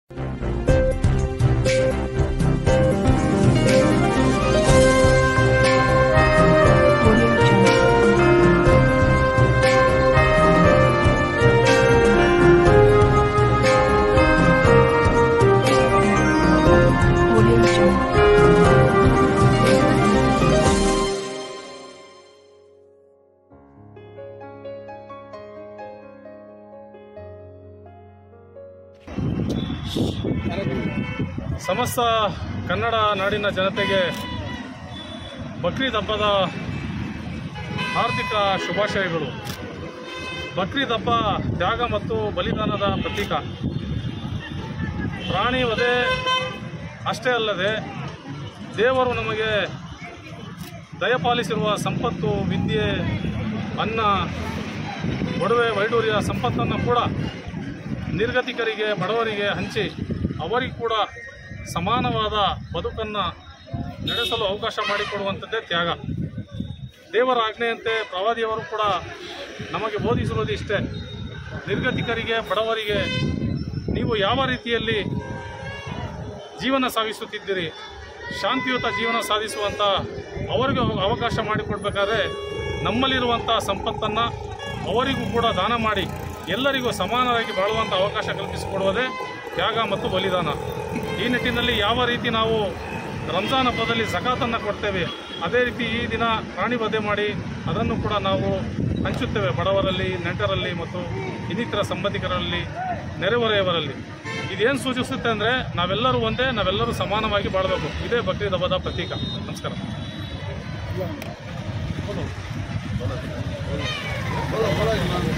Audio Jungle. Audio Jungle. ಸಮಸ್ತ ಕನ್ನಡ ನಾಡಿನ ಜನತೆಗೆ ಬಕ್ರೀದ್ ಹಬ್ಬದ ಹಾರ್ದಿಕ ಶುಭಾಶಯಗಳು ಬಕ್ರೀದ್ ಹಬ್ಬ ತ್ಯಾಗ ಮತ್ತು ಬಲಿದಾನದ ಪ್ರತೀಕ ಪ್ರಾಣಿ ವಧೆ ಅಷ್ಟೇ ಅಲ್ಲದೆ ದೇವರು ನಮಗೆ ದಯಪಾಲಿಸಿರುವ ಸಂಪತ್ತು ವಿದ್ಯೆ ಅನ್ನ ಒಡವೆ ವೈಡೂರ್ಯ ಸಂಪತ್ತನ್ನು ಕೂಡ ನಿರ್ಗತಿಕರಿಗೆ ಬಡವರಿಗೆ ಹಂಚಿ ಅವರಿಗೂ ಕೂಡ ಸಮಾನವಾದ ಬದುಕನ್ನು ನಡೆಸಲು ಅವಕಾಶ ಮಾಡಿಕೊಡುವಂಥದ್ದೇ ತ್ಯಾಗ ದೇವರ ಆಜ್ಞೆಯಂತೆ ಪ್ರವಾದಿಯವರು ಕೂಡ ನಮಗೆ ಬೋಧಿಸಿರುವುದು ಇಷ್ಟೇ ನಿರ್ಗತಿಕರಿಗೆ ಬಡವರಿಗೆ ನೀವು ಯಾವ ರೀತಿಯಲ್ಲಿ ಜೀವನ ಸಾಗಿಸುತ್ತಿದ್ದೀರಿ ಶಾಂತಿಯುತ ಜೀವನ ಸಾಧಿಸುವಂಥ ಅವರಿಗೂ ಅವಕಾಶ ಮಾಡಿಕೊಡ್ಬೇಕಾದ್ರೆ ನಮ್ಮಲ್ಲಿರುವಂಥ ಸಂಪತ್ತನ್ನು ಅವರಿಗೂ ಕೂಡ ದಾನ ಮಾಡಿ ಎಲ್ಲರಿಗೂ ಸಮಾನರಾಗಿ ಬಾಳುವಂಥ ಅವಕಾಶ ಕಲ್ಪಿಸಿಕೊಡುವುದೇ ತ್ಯಾಗ ಮತ್ತು ಬಲಿದಾನ ಈ ನಿಟ್ಟಿನಲ್ಲಿ ಯಾವ ರೀತಿ ನಾವು ರಂಜಾನ್ ಹಬ್ಬದಲ್ಲಿ ಜಕಾತನ್ನು ಕೊಡ್ತೇವೆ ಅದೇ ರೀತಿ ಈ ದಿನ ಪ್ರಾಣಿ ವಧೆ ಮಾಡಿ ಅದನ್ನು ಕೂಡ ನಾವು ಹಂಚುತ್ತೇವೆ ಬಡವರಲ್ಲಿ ನೆಂಟರಲ್ಲಿ ಮತ್ತು ಇನ್ನಿತರ ಸಂಬಂಧಿಕರಲ್ಲಿ ನೆರೆಹೊರೆಯವರಲ್ಲಿ ಇದೇನು ಸೂಚಿಸುತ್ತೆ ಅಂದರೆ ನಾವೆಲ್ಲರೂ ಒಂದೇ ನಾವೆಲ್ಲರೂ ಸಮಾನವಾಗಿ ಬಾಳಬೇಕು ಇದೇ ಬಕ್ರೀದ್ ಹಬ್ಬದ ಪ್ರತೀಕ ನಮಸ್ಕಾರ बोलो बोलो